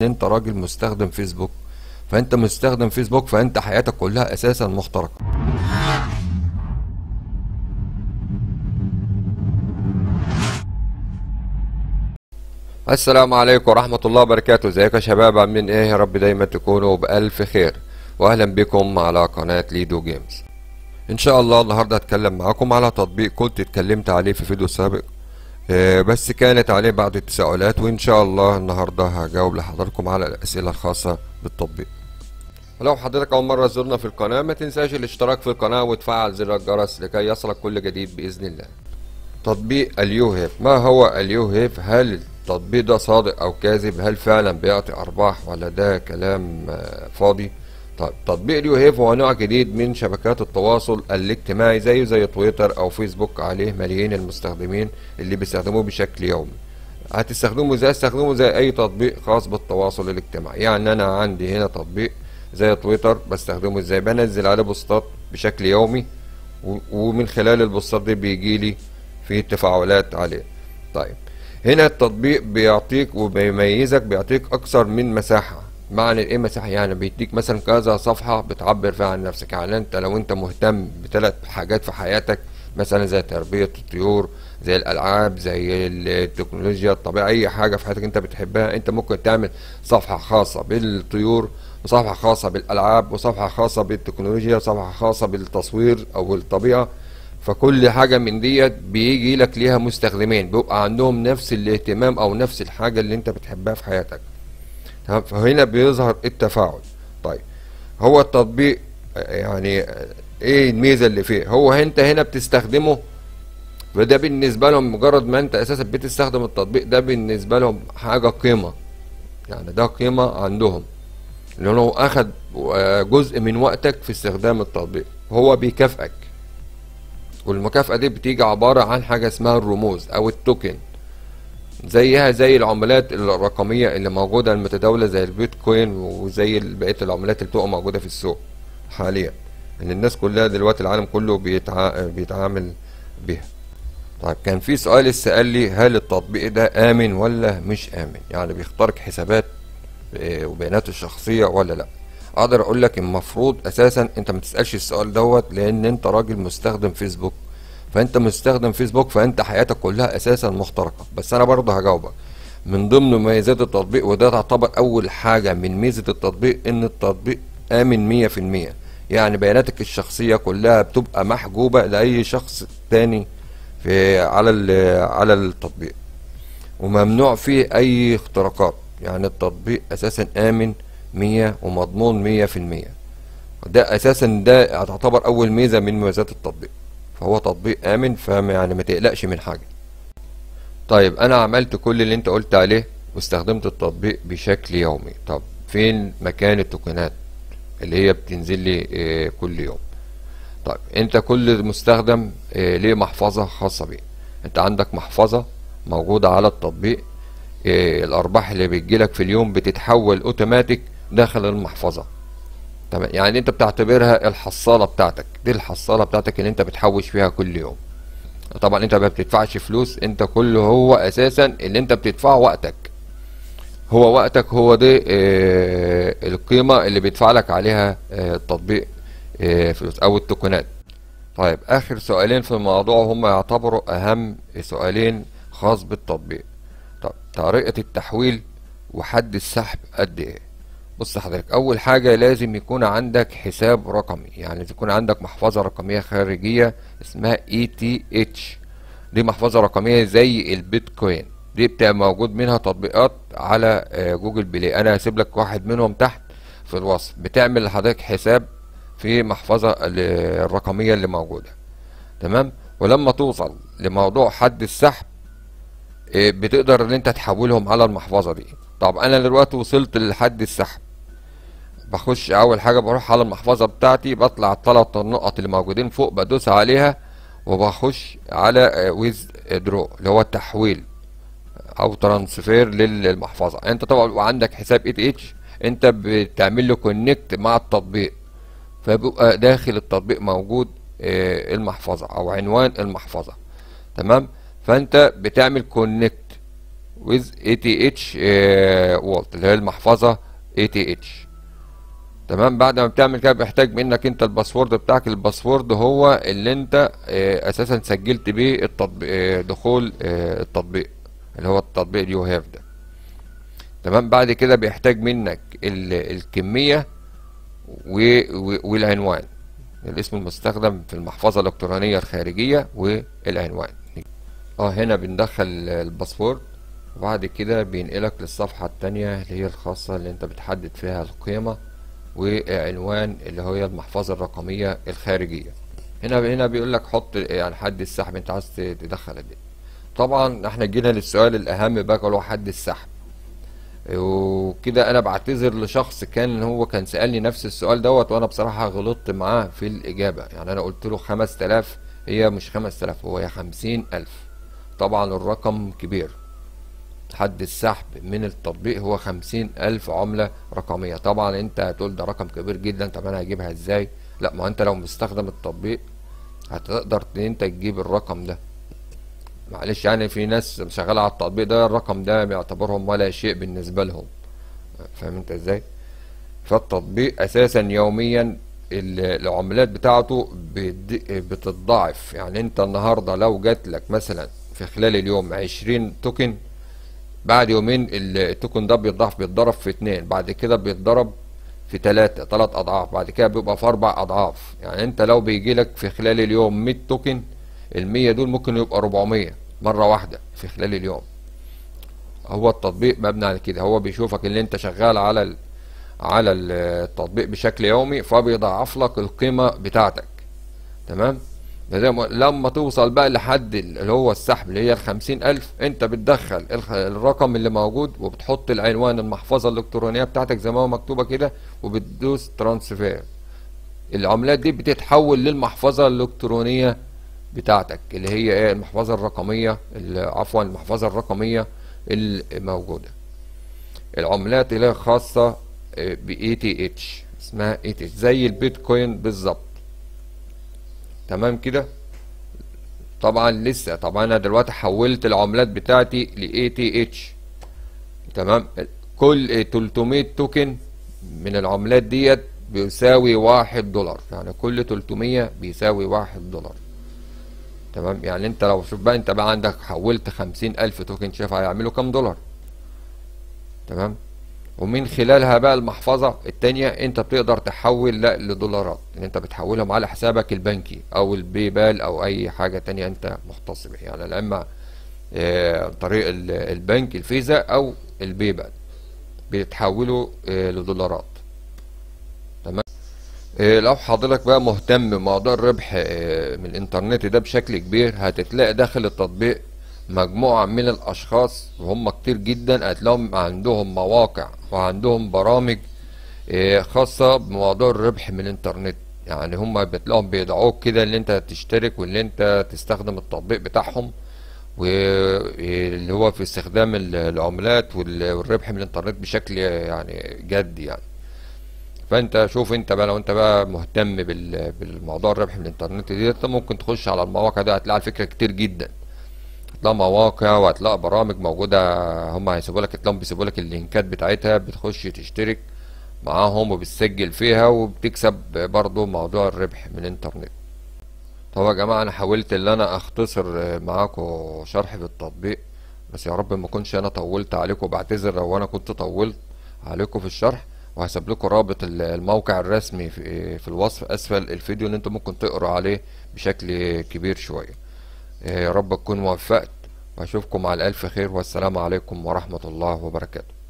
انت راجل مستخدم فيسبوك فانت مستخدم فيسبوك فانت حياتك كلها اساسا مخترقة السلام عليكم ورحمة الله وبركاته ازيكم يا شباب عاملين ايه يا رب دايما تكونوا بألف خير واهلا بكم على قناة ليدو جيمز ان شاء الله النهاردة هتكلم معاكم على تطبيق كنت اتكلمت عليه في فيديو سابق آه، بس كانت عليه بعض التساؤلات وان شاء الله النهاردة هجاوب لحضراتكم على الاسئلة الخاصة بالتطبيق ولو حضرتك اول مرة تزورنا في القناة ما تنساش الاشتراك في القناة وتفعل زر الجرس لكي يصلك كل جديد باذن الله تطبيق اليوهيف ما هو اليوهيف هل التطبيق ده صادق او كاذب هل فعلا بيعطي ارباح ولا ده كلام آه، فاضي طيب تطبيق اليوهيف هو نوع جديد من شبكات التواصل الاجتماعي زيه زي تويتر او فيسبوك عليه ملايين المستخدمين اللي بيستخدموه بشكل يومي هتستخدمه زي استخدمه زي اي تطبيق خاص بالتواصل الاجتماعي يعني انا عندي هنا تطبيق زي تويتر بستخدمه ازاي بنزل عليه بوستات بشكل يومي و- ومن خلال البوستات دي بيجي لي في تفاعلات عليه طيب هنا التطبيق بيعطيك وبيميزك بيعطيك اكثر من مساحة معنى ايه مساحة يعني بيديك مثلا كذا صفحة بتعبر فيها عن نفسك يعني انت لو انت مهتم بثلاث حاجات في حياتك مثلا زي تربية الطيور زي الالعاب زي التكنولوجيا الطبيعة اي حاجة في حياتك انت بتحبها انت ممكن تعمل صفحة خاصة بالطيور وصفحة خاصة بالالعاب وصفحة خاصة بالتكنولوجيا وصفحة خاصة بالتصوير او الطبيعة فكل حاجة من ديت بيجي لك ليها مستخدمين بيبقى عندهم نفس الاهتمام او نفس الحاجة اللي انت بتحبها في حياتك تمام فهنا بيظهر التفاعل طيب هو التطبيق آه، يعني آه، ايه الميزة اللي فيه هو انت هنا بتستخدمه وده بالنسبة لهم مجرد ما انت اساسا بتستخدم التطبيق ده بالنسبة لهم حاجة قيمة يعني ده قيمة عندهم لانه اخد آه، جزء من وقتك في استخدام التطبيق هو بيكافئك والمكافأة دي بتيجي عبارة عن حاجة اسمها الرموز أو التوكن زيها زي العملات الرقمية اللي موجودة المتداولة زي البيتكوين وزي بقية العملات اللي بتبقى موجودة في السوق حاليا إن الناس كلها دلوقتي العالم كله بيتع... بيتعامل بيها طيب كان في سؤال اتسأل لي هل التطبيق ده آمن ولا مش آمن يعني بيخترق حسابات آه، وبيانات الشخصية ولا لا اقدر اقول لك المفروض اساسا انت ما تسالش السؤال دوت لان انت راجل مستخدم فيسبوك فانت مستخدم فيسبوك فانت حياتك كلها اساسا مخترقه بس انا برضه هجاوبك من ضمن مميزات التطبيق وده تعتبر اول حاجه من ميزه التطبيق ان التطبيق امن مية في المية يعني بياناتك الشخصيه كلها بتبقى محجوبه لاي شخص تاني في على ال- على التطبيق وممنوع فيه اي اختراقات يعني التطبيق اساسا امن مية ومضمون مية في المية ده اساسا ده تعتبر اول ميزة من مميزات التطبيق فهو تطبيق امن فما يعني ما تقلقش من حاجة طيب انا عملت كل اللي انت قلت عليه واستخدمت التطبيق بشكل يومي طب فين مكان التوكنات اللي هي بتنزل لي آه، كل يوم طيب انت كل مستخدم آه، ليه محفظة خاصة بيه انت عندك محفظة موجودة على التطبيق آه، الارباح اللي بتجيلك في اليوم بتتحول اوتوماتيك داخل المحفظة تمام يعني انت بتعتبرها الحصالة بتاعتك دي الحصالة بتاعتك اللي انت بتحوش فيها كل يوم طبعا انت ما بتدفعش فلوس انت كله هو اساسا اللي انت بتدفعه وقتك هو وقتك هو دي آه، القيمة اللي بيدفع لك عليها آه، التطبيق آه، فلوس او التوكنات طيب اخر سؤالين في الموضوع هم يعتبروا اهم سؤالين خاص بالتطبيق طب طريقة التحويل وحد السحب قد ايه بص حضرتك اول حاجة لازم يكون عندك حساب رقمي يعني لازم يكون عندك محفظة رقمية خارجية اسمها اي تي اتش دي محفظة رقمية زي البيتكوين دي بتبقى موجود منها تطبيقات على آه، جوجل بلاي انا هسيب لك واحد منهم تحت في الوصف بتعمل لحضرتك حساب في محفظة ال- الرقمية اللي موجودة تمام ولما توصل لموضوع حد السحب آه، بتقدر ان انت تحولهم على المحفظة دي طب انا دلوقتي وصلت لحد السحب بخش اول حاجة بروح على المحفظة بتاعتي بطلع الثلاث النقط اللي موجودين فوق بدوس عليها وبخش على ويز درو اللي هو التحويل او ترانسفير للمحفظة انت طبعا بيبقى عندك حساب اي تي اتش انت بتعمل له كونكت مع التطبيق فبيبقى داخل التطبيق موجود آه، المحفظة او عنوان المحفظة تمام فانت بتعمل كونكت with ATH والت اللي هي المحفظة ATH تمام بعد ما بتعمل كده بيحتاج منك انت الباسورد بتاعك الباسورد هو اللي انت اه اساسا سجلت بيه التطبيق اه دخول اه التطبيق اللي هو التطبيق اليو هاف ده تمام بعد كده بيحتاج منك الكمية والعنوان الاسم المستخدم في المحفظة الإلكترونية الخارجية والعنوان اه هنا بندخل الباسورد وبعد كده بينقلك للصفحة التانية اللي هي الخاصة اللي انت بتحدد فيها القيمة وعنوان اللي هي المحفظة الرقمية الخارجية هنا هنا بيقول لك حط يعني حد السحب انت عايز تدخل قد ايه طبعا احنا جينا للسؤال الاهم بقى اللي هو حد السحب وكده انا بعتذر لشخص كان هو كان سألني نفس السؤال دوت وانا بصراحة غلطت معاه في الاجابة يعني انا قلت له خمس تلاف هي مش خمس تلاف هو هي خمسين الف طبعا الرقم كبير حد السحب من التطبيق هو خمسين ألف عملة رقمية طبعا انت هتقول ده رقم كبير جدا طب انا هجيبها ازاي لا ما انت لو مستخدم التطبيق هتقدر ان انت تجيب الرقم ده معلش يعني في ناس شغالة على التطبيق ده الرقم ده بيعتبرهم ولا شيء بالنسبة لهم فاهم انت ازاي فالتطبيق اساسا يوميا العملات بتاعته بتتضاعف يعني انت النهاردة لو جات لك مثلا في خلال اليوم عشرين توكن بعد يومين التوكن ده بيتضاعف بيتضرب في اتنين بعد كده بيتضرب في تلاتة تلات اضعاف بعد كده بيبقى في اربع اضعاف يعني انت لو بيجي لك في خلال اليوم مية توكن المية دول ممكن يبقى ربعمية مرة واحدة في خلال اليوم هو التطبيق مبني على كده هو بيشوفك اللي انت شغال على ال على التطبيق بشكل يومي فبيضاعف لك القيمة بتاعتك تمام لما توصل بقى لحد اللي هو السحب اللي هي الخمسين ألف أنت بتدخل الرقم اللي موجود وبتحط العنوان المحفظة الإلكترونية بتاعتك زي ما هو مكتوبة كده وبتدوس ترانسفير العملات دي بتتحول للمحفظة الإلكترونية بتاعتك اللي هي ايه المحفظة الرقمية عفوا المحفظة الرقمية الموجودة العملات اللي هي خاصة ب ETH اسمها ETH زي البيتكوين بالظبط تمام كده طبعا لسه طبعا انا دلوقتي حولت العملات بتاعتي ل ATH تمام كل 300 توكن من العملات ديت بيساوي واحد دولار يعني كل 300 بيساوي واحد دولار تمام يعني انت لو شوف بقى انت بقى عندك حولت خمسين الف توكن شايف هيعملوا كام دولار تمام ومن خلالها بقى المحفظة التانية انت بتقدر تحول لا لدولارات ان انت بتحولهم على حسابك البنكي او البي بال او اي حاجة تانية انت مختص بها يعني لا اما اه طريق البنك الفيزا او البي بال بتحوله اه لدولارات تمام اه لو حضرتك بقى مهتم بموضوع الربح من الانترنت ده بشكل كبير هتتلاقي داخل التطبيق مجموعة من الأشخاص وهم كتير جدا هتلاقيهم عندهم مواقع وعندهم برامج خاصة بموضوع الربح من الإنترنت يعني هم بتلاقيهم بيدعوك كده اللي انت تشترك واللي انت تستخدم التطبيق بتاعهم واللي هو في استخدام العملات والربح من الإنترنت بشكل يعني جدي يعني فانت شوف انت بقى لو انت بقى مهتم بالموضوع الربح من الانترنت دي انت ممكن تخش على المواقع ده هتلاقي على فكره كتير جدا هتلاقي مواقع وهتلاقي برامج موجوده هم هيسيبوا لك هتلاقيهم بيسيبوا لك اللينكات بتاعتها بتخش تشترك معاهم وبتسجل فيها وبتكسب برضو موضوع الربح من الانترنت طب يا جماعه انا حاولت ان انا اختصر معاكم شرح بالتطبيق بس يا رب ما اكونش انا طولت عليكم بعتذر لو انا كنت طولت عليكم في الشرح وهسيب لكم رابط الموقع الرسمي في, في الوصف اسفل الفيديو اللي انتم ممكن تقروا عليه بشكل كبير شويه يا رب تكون وفقت واشوفكم على الف خير والسلام عليكم ورحمه الله وبركاته